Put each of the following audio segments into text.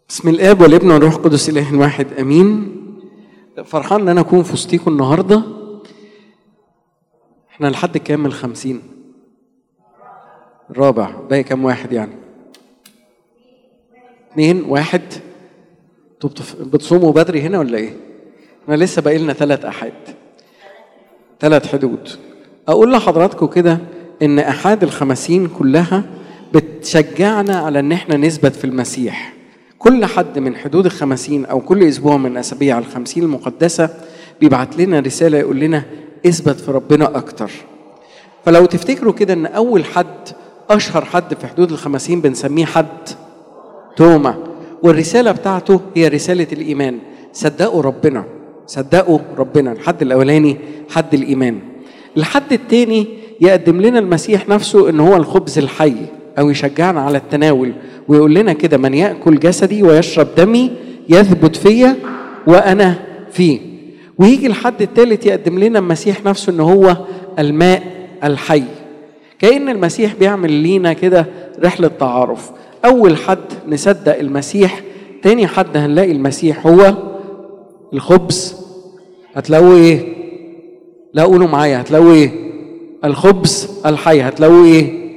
بسم الاب والابن والروح القدس اله واحد امين فرحان ان انا اكون في وسطيكم النهارده احنا لحد كام الخمسين الرابع باقي كام واحد يعني اتنين واحد انتوا بتف- بتصوموا بدري هنا ولا ايه احنا لسه باقي لنا ثلاث احاد ثلاث حدود اقول لحضراتكم كده ان احاد الخمسين كلها بتشجعنا على ان احنا نثبت في المسيح كل حد من حدود الخمسين او كل اسبوع من اسابيع الخمسين المقدسه بيبعت لنا رساله يقول لنا اثبت في ربنا اكتر فلو تفتكروا كده ان اول حد اشهر حد في حدود الخمسين بنسميه حد توما والرسالة بتاعته هي رسالة الإيمان صدقوا ربنا صدقوا ربنا الحد الأولاني حد الإيمان الحد الثاني يقدم لنا المسيح نفسه إن هو الخبز الحي أو يشجعنا على التناول ويقول لنا كده من يأكل جسدي ويشرب دمي يثبت فيا وأنا فيه ويجي الحد الثالث يقدم لنا المسيح نفسه إن هو الماء الحي كأن المسيح بيعمل لينا كده رحلة تعارف أول حد نصدق المسيح تاني حد هنلاقي المسيح هو الخبز هتلاقوه ايه لا قولوا معايا هتلاقوه ايه الخبز الحي هتلاقوه ايه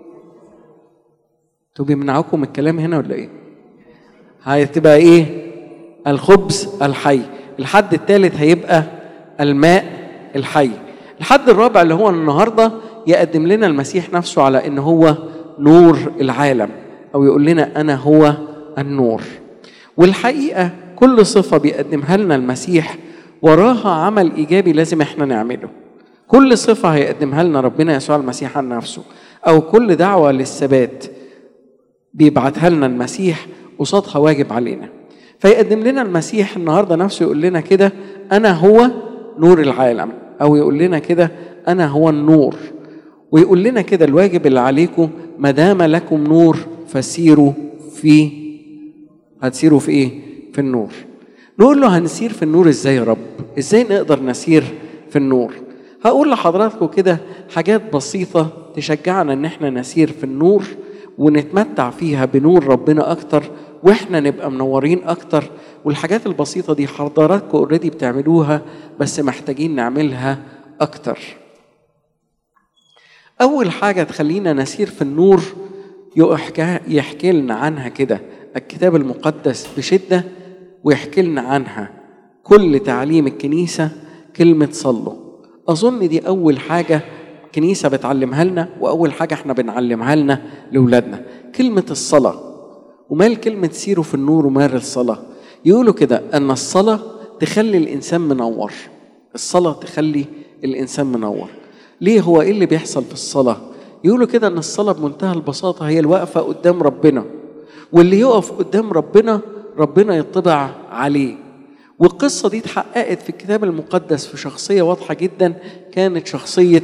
انتوا بيمنعوكم الكلام هنا ولا ايه هتبقى ايه الخبز الحي الحد الثالث هيبقى الماء الحي الحد الرابع اللي هو النهارده يقدم لنا المسيح نفسه على ان هو نور العالم او يقول لنا انا هو النور والحقيقه كل صفه بيقدمها لنا المسيح وراها عمل ايجابي لازم احنا نعمله كل صفه هيقدمها لنا ربنا يسوع المسيح عن نفسه او كل دعوه للثبات بيبعتها لنا المسيح قصادها واجب علينا فيقدم لنا المسيح النهارده نفسه يقول لنا كده انا هو نور العالم او يقول لنا كده انا هو النور ويقول لنا كده الواجب اللي عليكم ما دام لكم نور فسيروا في هتسيروا في ايه في النور نقول له هنسير في النور ازاي يا رب ازاي نقدر نسير في النور هقول لحضراتكم كده حاجات بسيطة تشجعنا ان احنا نسير في النور ونتمتع فيها بنور ربنا اكتر واحنا نبقى منورين اكتر والحاجات البسيطة دي حضراتكم اوريدي بتعملوها بس محتاجين نعملها اكتر أول حاجة تخلينا نسير في النور يحكي, يحكي لنا عنها كده الكتاب المقدس بشدة ويحكي لنا عنها كل تعليم الكنيسة كلمة صلوا أظن دي أول حاجة كنيسة بتعلمها لنا وأول حاجة احنا بنعلمها لنا لأولادنا كلمة الصلاة ومال كلمة سيروا في النور ومال الصلاة يقولوا كده أن الصلاة تخلي الإنسان منور الصلاة تخلي الإنسان منور ليه هو ايه اللي بيحصل في الصلاه يقولوا كده ان الصلاه بمنتهى البساطه هي الوقفه قدام ربنا واللي يقف قدام ربنا ربنا يطبع عليه والقصه دي اتحققت في الكتاب المقدس في شخصيه واضحه جدا كانت شخصيه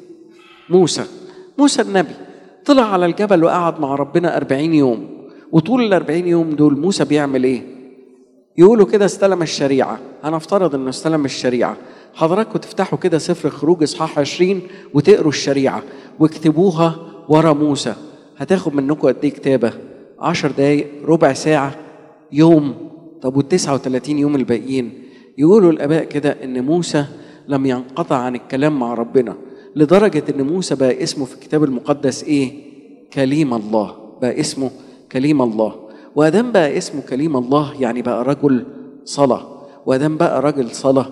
موسى موسى النبي طلع على الجبل وقعد مع ربنا أربعين يوم وطول الأربعين يوم دول موسى بيعمل ايه يقولوا كده استلم الشريعة هنفترض انه استلم الشريعة حضراتكم تفتحوا كده سفر خروج اصحاح 20 وتقروا الشريعة واكتبوها ورا موسى هتاخد منكم قد ايه كتابة 10 دقايق ربع ساعة يوم طب وال 39 يوم الباقيين يقولوا الآباء كده إن موسى لم ينقطع عن الكلام مع ربنا لدرجة إن موسى بقى اسمه في الكتاب المقدس إيه؟ كليم الله بقى اسمه كليم الله وادام بقى اسمه كليم الله يعني بقى رجل صلاه وادام بقى رجل صلاه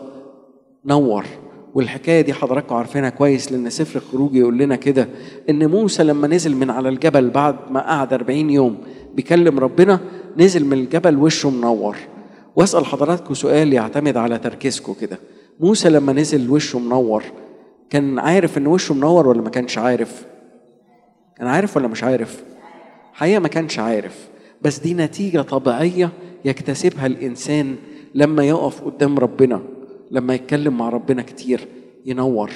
نور والحكايه دي حضراتكم عارفينها كويس لان سفر الخروج يقول لنا كده ان موسى لما نزل من على الجبل بعد ما قعد 40 يوم بيكلم ربنا نزل من الجبل وشه منور واسال حضراتكم سؤال يعتمد على تركيزكم كده موسى لما نزل وشه منور كان عارف ان وشه منور ولا ما كانش عارف كان عارف ولا مش عارف حقيقه ما كانش عارف بس دي نتيجة طبيعية يكتسبها الإنسان لما يقف قدام ربنا لما يتكلم مع ربنا كتير ينور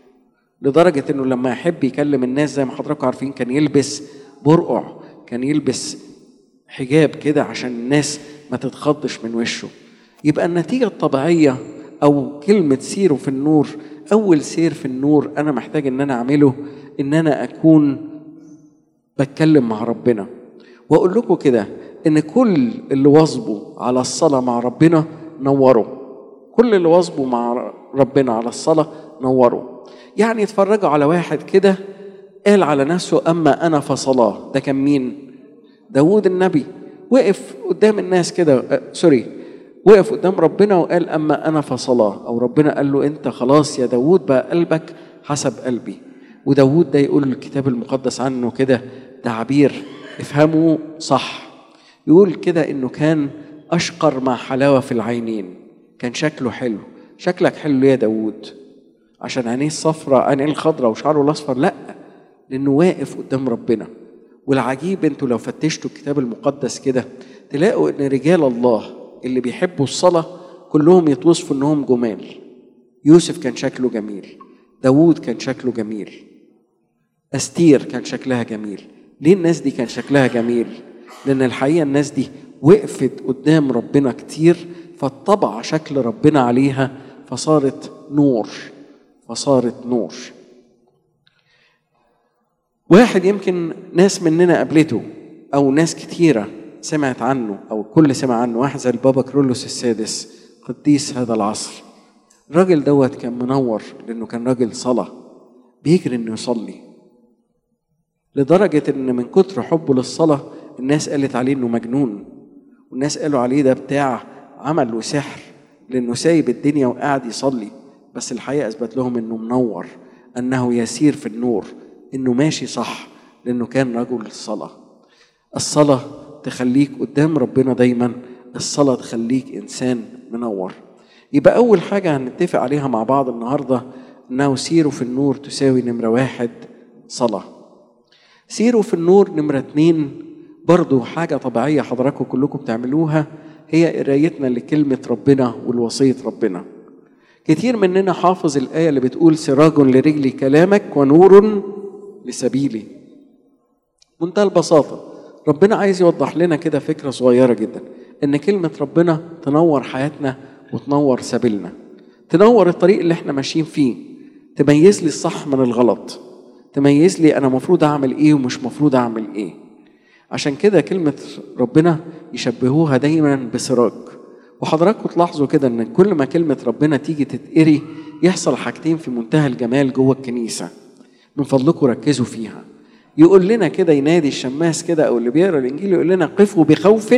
لدرجة إنه لما يحب يكلم الناس زي ما حضراتكم عارفين كان يلبس برقع كان يلبس حجاب كده عشان الناس ما تتخضش من وشه يبقى النتيجة الطبيعية أو كلمة سيروا في النور أول سير في النور أنا محتاج إن أنا أعمله إن أنا أكون بتكلم مع ربنا واقول لكم كده ان كل اللي واظبوا على الصلاه مع ربنا نوروا كل اللي واظبوا مع ربنا على الصلاه نوروا يعني اتفرجوا على واحد كده قال على نفسه اما انا فصلاه ده كان مين داوود النبي وقف قدام الناس كده آه سوري وقف قدام ربنا وقال اما انا فصلاه او ربنا قال له انت خلاص يا داوود بقى قلبك حسب قلبي وداوود ده يقول الكتاب المقدس عنه كده تعبير افهموا صح يقول كده انه كان اشقر مع حلاوه في العينين كان شكله حلو شكلك حلو ليه يا داوود عشان عينيه الصفراء عينيه الخضراء وشعره الاصفر لا لانه واقف قدام ربنا والعجيب انتوا لو فتشتوا الكتاب المقدس كده تلاقوا ان رجال الله اللي بيحبوا الصلاه كلهم يتوصفوا انهم جمال يوسف كان شكله جميل داوود كان شكله جميل استير كان شكلها جميل ليه الناس دي كان شكلها جميل لان الحقيقه الناس دي وقفت قدام ربنا كتير فاتطبع شكل ربنا عليها فصارت نور فصارت نور واحد يمكن ناس مننا قابلته او ناس كتيره سمعت عنه او الكل سمع عنه واحد زي البابا كرولوس السادس قديس هذا العصر الراجل دوت كان منور لانه كان راجل صلاه بيجري انه يصلي لدرجه ان من كتر حبه للصلاه الناس قالت عليه انه مجنون والناس قالوا عليه ده بتاع عمل وسحر لانه سايب الدنيا وقاعد يصلي بس الحقيقه اثبت لهم انه منور انه يسير في النور انه ماشي صح لانه كان رجل الصلاه الصلاه تخليك قدام ربنا دايما الصلاه تخليك انسان منور يبقى اول حاجه هنتفق عليها مع بعض النهارده انه سيروا في النور تساوي نمره واحد صلاه سيروا في النور نمره اتنين برضو حاجة طبيعية حضراتكم كلكم بتعملوها هي قرايتنا لكلمة ربنا والوصية ربنا كتير مننا حافظ الآية اللي بتقول سراج لرجلي كلامك ونور لسبيلي منتهى البساطة ربنا عايز يوضح لنا كده فكرة صغيرة جدا إن كلمة ربنا تنور حياتنا وتنور سبيلنا تنور الطريق اللي احنا ماشيين فيه تميز لي الصح من الغلط تميز لي أنا مفروض أعمل إيه ومش مفروض أعمل إيه عشان كده كلمة ربنا يشبهوها دايما بسراج وحضراتكم تلاحظوا كده ان كل ما كلمة ربنا تيجي تتقري يحصل حاجتين في منتهى الجمال جوه الكنيسة من فضلكم ركزوا فيها يقول لنا كده ينادي الشماس كده او اللي بيقرا الانجيل يقول لنا قفوا بخوف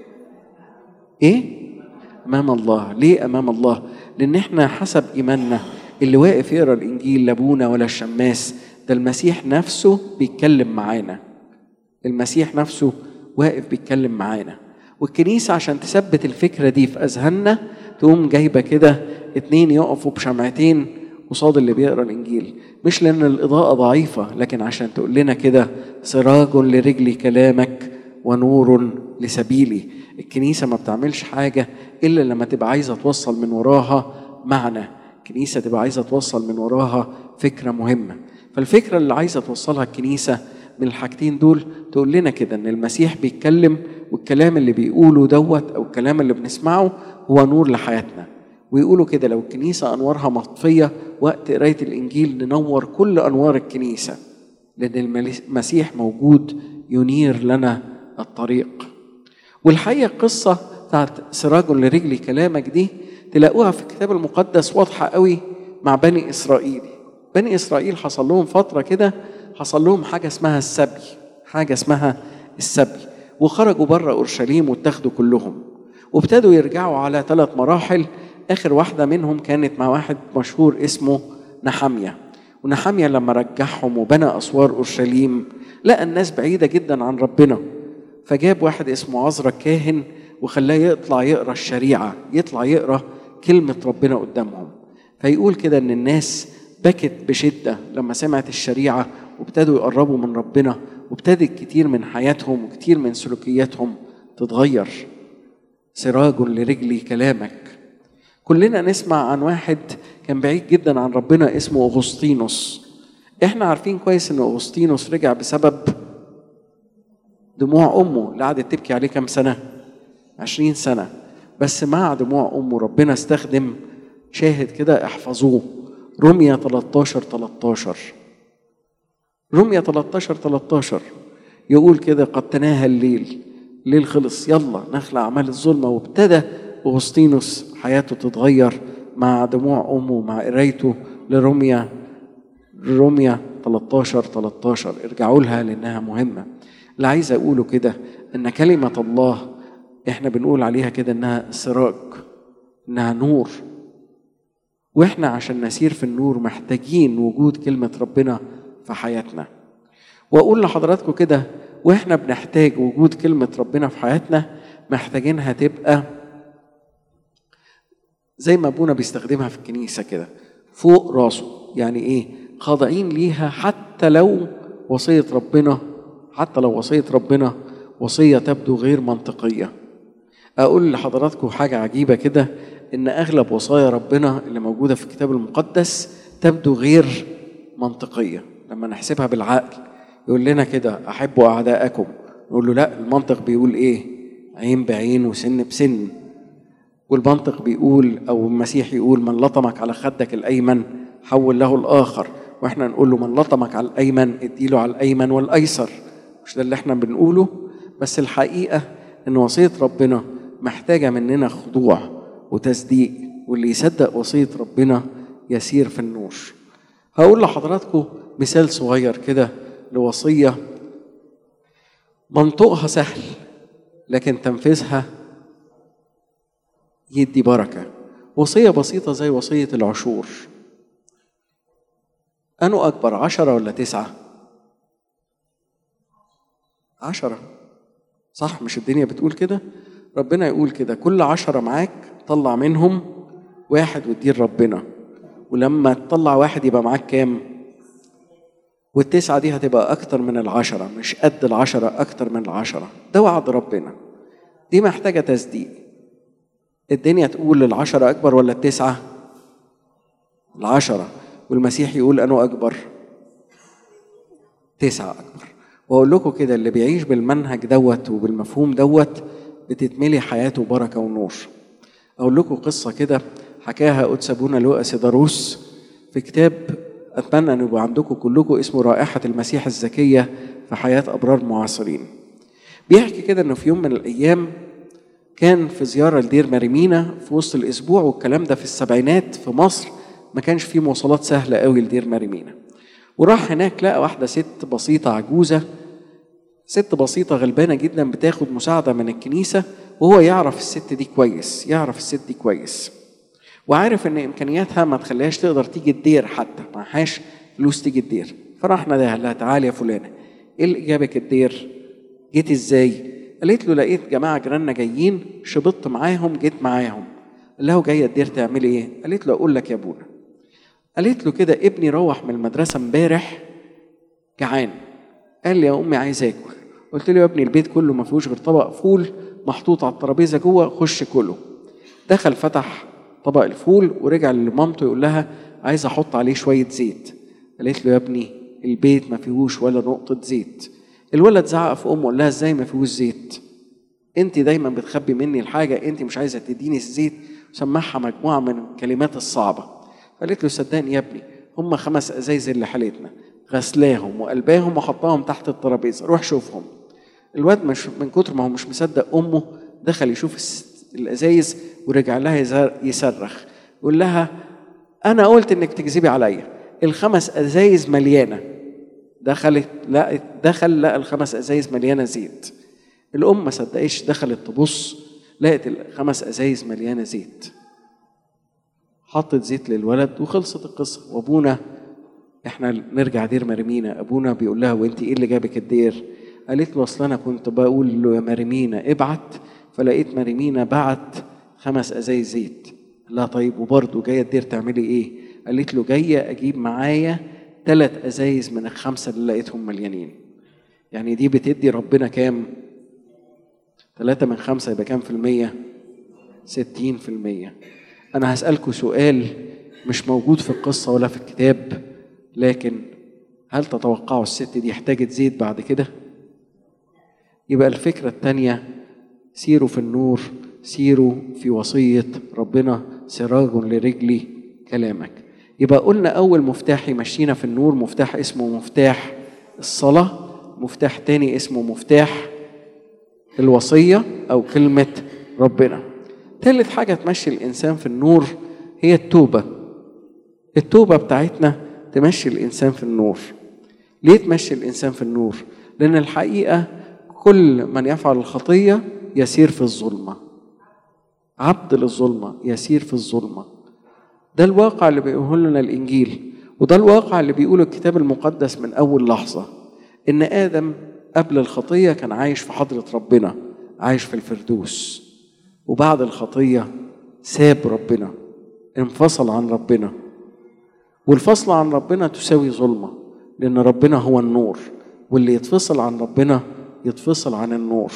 ايه امام الله ليه امام الله لان احنا حسب ايماننا اللي واقف يقرا الانجيل لا ابونا ولا الشماس ده المسيح نفسه بيتكلم معانا المسيح نفسه واقف بيتكلم معانا والكنيسة عشان تثبت الفكرة دي في أذهاننا تقوم جايبة كده اتنين يقفوا بشمعتين قصاد اللي بيقرا الإنجيل مش لأن الإضاءة ضعيفة لكن عشان تقول لنا كده سراج لرجلي كلامك ونور لسبيلي الكنيسة ما بتعملش حاجة إلا لما تبقى عايزة توصل من وراها معنى الكنيسة تبقى عايزة توصل من وراها فكرة مهمة فالفكرة اللي عايزة توصلها الكنيسة من الحاجتين دول تقول لنا كده ان المسيح بيتكلم والكلام اللي بيقوله دوت او الكلام اللي بنسمعه هو نور لحياتنا ويقولوا كده لو الكنيسة أنوارها مطفية وقت قراية الإنجيل ننور كل أنوار الكنيسة لأن المسيح موجود ينير لنا الطريق والحقيقة القصة بتاعت سراج لرجلي كلامك دي تلاقوها في الكتاب المقدس واضحة قوي مع بني إسرائيل بني إسرائيل حصل لهم فترة كده حصل لهم حاجة اسمها السبي حاجة اسمها السبي وخرجوا بره أورشليم واتاخدوا كلهم وابتدوا يرجعوا على ثلاث مراحل آخر واحدة منهم كانت مع واحد مشهور اسمه نحمية ونحمية لما رجعهم وبنى أسوار أورشليم لقى الناس بعيدة جدا عن ربنا فجاب واحد اسمه عزرا الكاهن وخلاه يطلع يقرا الشريعة يطلع يقرا كلمة ربنا قدامهم فيقول كده إن الناس بكت بشدة لما سمعت الشريعة وابتدوا يقربوا من ربنا وابتدت كتير من حياتهم وكتير من سلوكياتهم تتغير سراج لرجلي كلامك كلنا نسمع عن واحد كان بعيد جدا عن ربنا اسمه أغسطينوس احنا عارفين كويس ان أغسطينوس رجع بسبب دموع أمه اللي قعدت تبكي عليه كام سنة عشرين سنة بس مع دموع أمه ربنا استخدم شاهد كده احفظوه رمية 13 13 رمية 13 13 يقول كده قد تناهى الليل الليل خلص يلا نخلع أعمال الظلمة وابتدى أغسطينوس حياته تتغير مع دموع أمه مع قرايته لروميا روميا 13 13 ارجعوا لها لأنها مهمة اللي عايز أقوله كده إن كلمة الله إحنا بنقول عليها كده إنها سراج إنها نور وإحنا عشان نسير في النور محتاجين وجود كلمة ربنا في حياتنا وأقول لحضراتكم كده وإحنا بنحتاج وجود كلمة ربنا في حياتنا محتاجينها تبقى زي ما ابونا بيستخدمها في الكنيسه كده فوق راسه يعني ايه خاضعين ليها حتى لو وصيه ربنا حتى لو وصيه ربنا وصيه تبدو غير منطقيه اقول لحضراتكم حاجه عجيبه كده ان اغلب وصايا ربنا اللي موجوده في الكتاب المقدس تبدو غير منطقيه لما نحسبها بالعقل يقول لنا كده احبوا اعداءكم نقول له لا المنطق بيقول ايه عين بعين وسن بسن والمنطق بيقول او المسيح يقول من لطمك على خدك الايمن حول له الاخر واحنا نقول له من لطمك على الايمن اديله على الايمن والايسر مش ده اللي احنا بنقوله بس الحقيقه ان وصيه ربنا محتاجه مننا خضوع وتصديق واللي يصدق وصيه ربنا يسير في النور هقول لحضراتكم مثال صغير كده لوصيه منطقها سهل لكن تنفيذها يدي بركة وصية بسيطة زي وصية العشور أنو أكبر عشرة ولا تسعة عشرة صح مش الدنيا بتقول كده ربنا يقول كده كل عشرة معاك طلع منهم واحد واديه ربنا ولما تطلع واحد يبقى معاك كام والتسعة دي هتبقى أكتر من العشرة مش قد العشرة أكتر من العشرة ده وعد ربنا دي محتاجة تصديق الدنيا تقول العشرة أكبر ولا التسعة العشرة والمسيح يقول أنه أكبر تسعة أكبر وأقول لكم كده اللي بيعيش بالمنهج دوت وبالمفهوم دوت بتتملي حياته بركة ونور أقول لكم قصة كده حكاها قدس أبونا لوقا سيداروس في كتاب أتمنى أن يبقى عندكم كلكم اسمه رائحة المسيح الزكية في حياة أبرار معاصرين بيحكي كده أنه في يوم من الأيام كان في زيارة لدير مريمينا في وسط الأسبوع والكلام ده في السبعينات في مصر ما كانش فيه مواصلات سهلة قوي لدير مريمينا وراح هناك لقى واحدة ست بسيطة عجوزة ست بسيطة غلبانة جدا بتاخد مساعدة من الكنيسة وهو يعرف الست دي كويس يعرف الست دي كويس وعارف ان امكانياتها ما تخليهاش تقدر تيجي الدير حتى معهاش فلوس تيجي الدير فراح ناداها لها تعالي يا فلانة ايه اللي جابك الدير جيت ازاي قالت له لقيت جماعة جيراننا جايين شبطت معاهم جيت معاهم قال له جاية الدير تعملي ايه قالت له اقول لك يا ابونا قالت له كده ابني روح من المدرسة امبارح جعان قال لي يا امي عايز اكل قلت له يا ابني البيت كله ما فيهوش غير طبق فول محطوط على الترابيزه جوه خش كله دخل فتح طبق الفول ورجع لمامته يقول لها عايز احط عليه شويه زيت قالت له يا ابني البيت ما فيهوش ولا نقطه زيت الولد زعق في امه قال لها ازاي ما فيهوش زيت انت دايما بتخبي مني الحاجه انت مش عايزه تديني الزيت وسمعها مجموعه من الكلمات الصعبه قالت له صدقني يا ابني هم خمس ازايز اللي حالتنا غسلاهم وقلباهم وحطاهم تحت الترابيزه روح شوفهم الواد مش من كتر ما هو مش مصدق امه دخل يشوف الازايز ورجع لها يصرخ يقول لها انا قلت انك تكذبي عليا الخمس ازايز مليانه دخلت لقت دخل لقى الخمس ازايز مليانه زيت الام ما صدقتش دخلت تبص لقت الخمس ازايز مليانه زيت حطت زيت للولد وخلصت القصه وابونا احنا نرجع دير مرمينا ابونا بيقول لها وانت ايه اللي جابك الدير قالت له اصل انا كنت بقول له يا مريمينا ابعت فلقيت مريمينا بعت خمس ازايز زيت لا طيب وبرضه جايه الدير تعملي ايه قالت له جايه اجيب معايا ثلاث ازايز من الخمسه اللي لقيتهم مليانين يعني دي بتدي ربنا كام ثلاثة من خمسة يبقى كام في المية ستين في المية أنا هسألكوا سؤال مش موجود في القصة ولا في الكتاب لكن هل تتوقعوا الست دي احتاجت زيت بعد كده؟ يبقى الفكرة التانية سيروا في النور سيروا في وصية ربنا سراج لرجلي كلامك يبقى قلنا أول مفتاح يمشينا في النور مفتاح اسمه مفتاح الصلاة مفتاح تاني اسمه مفتاح الوصية أو كلمة ربنا ثالث حاجة تمشي الإنسان في النور هي التوبة التوبة بتاعتنا تمشي الإنسان في النور ليه تمشي الإنسان في النور؟ لأن الحقيقة كل من يفعل الخطية يسير في الظلمة عبد للظلمة يسير في الظلمة ده الواقع اللي بيقوله لنا الإنجيل وده الواقع اللي بيقوله الكتاب المقدس من أول لحظة إن آدم قبل الخطية كان عايش في حضرة ربنا عايش في الفردوس وبعد الخطية ساب ربنا انفصل عن ربنا والفصل عن ربنا تساوي ظلمة لأن ربنا هو النور واللي يتفصل عن ربنا يتفصل عن النور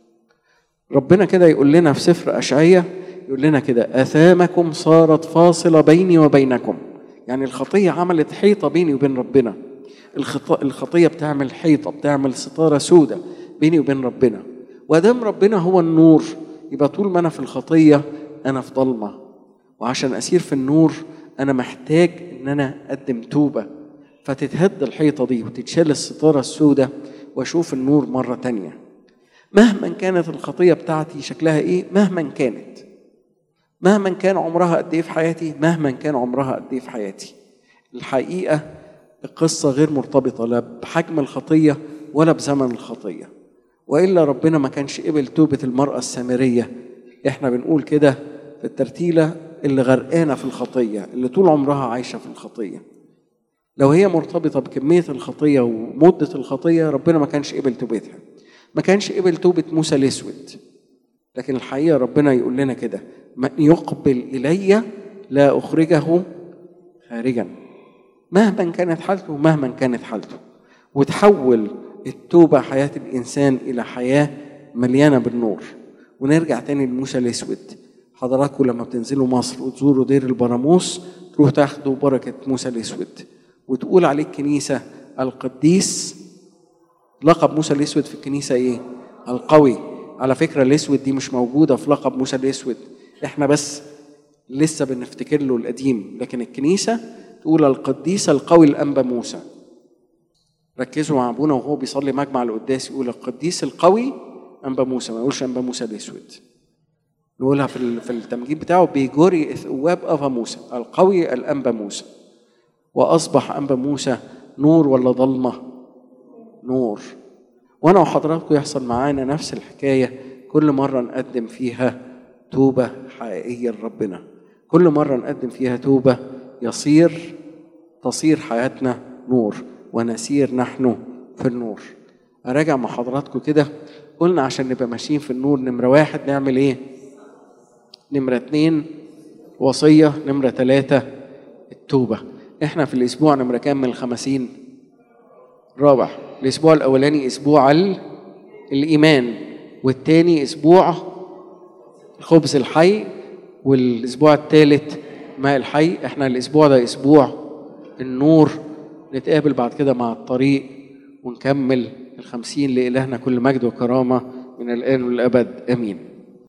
ربنا كده يقول لنا في سفر أشعية يقول لنا كده أثامكم صارت فاصلة بيني وبينكم يعني الخطية عملت حيطة بيني وبين ربنا الخطية بتعمل حيطة بتعمل ستارة سودة بيني وبين ربنا ودام ربنا هو النور يبقى طول ما أنا في الخطية أنا في ضلمة وعشان أسير في النور أنا محتاج إن أنا أقدم توبة فتتهد الحيطة دي وتتشال الستارة السوداء وأشوف النور مرة تانية مهما كانت الخطية بتاعتي شكلها إيه مهما كانت مهما كان عمرها قد إيه في حياتي مهما كان عمرها قد إيه في حياتي الحقيقة القصة غير مرتبطة لا بحجم الخطية ولا بزمن الخطية وإلا ربنا ما كانش قبل توبة المرأة السامرية إحنا بنقول كده في الترتيلة اللي غرقانة في الخطية اللي طول عمرها عايشة في الخطية لو هي مرتبطة بكمية الخطية ومدة الخطية ربنا ما كانش قبل توبتها ما كانش قبل توبة موسى الأسود لكن الحقيقة ربنا يقول لنا كده من يقبل إلي لا أخرجه خارجا مهما كانت حالته مهما كانت حالته وتحول التوبة حياة الإنسان إلى حياة مليانة بالنور ونرجع تاني لموسى الأسود حضراتكم لما بتنزلوا مصر وتزوروا دير البراموس تروحوا تاخدوا بركة موسى الأسود وتقول عليه الكنيسة القديس لقب موسى الأسود في الكنيسة إيه؟ القوي على فكرة الأسود دي مش موجودة في لقب موسى الأسود إحنا بس لسه بنفتكر له القديم لكن الكنيسة تقول القديس القوي الأنبا موسى ركزوا مع أبونا وهو بيصلي مجمع القداس يقول القديس القوي أنبا موسى ما يقولش أنبا موسى الأسود نقولها في في التمجيد بتاعه بيجوري ثواب أبا موسى القوي الأنبا موسى وأصبح أنبا موسى نور ولا ضلمة نور وأنا وحضراتكم يحصل معانا نفس الحكاية كل مرة نقدم فيها توبة حقيقية لربنا كل مرة نقدم فيها توبة يصير تصير حياتنا نور ونسير نحن في النور أراجع مع حضراتكم كده قلنا عشان نبقى ماشيين في النور نمرة واحد نعمل إيه؟ نمرة اتنين وصية نمرة تلاتة التوبة احنا في الأسبوع نمرة كام من الخمسين؟ رابع الأسبوع الأولاني أسبوع الإيمان والتاني أسبوع الخبز الحي والأسبوع الثالث ماء الحي احنا الأسبوع ده أسبوع النور نتقابل بعد كده مع الطريق ونكمل الخمسين لإلهنا كل مجد وكرامة من الآن والأبد آمين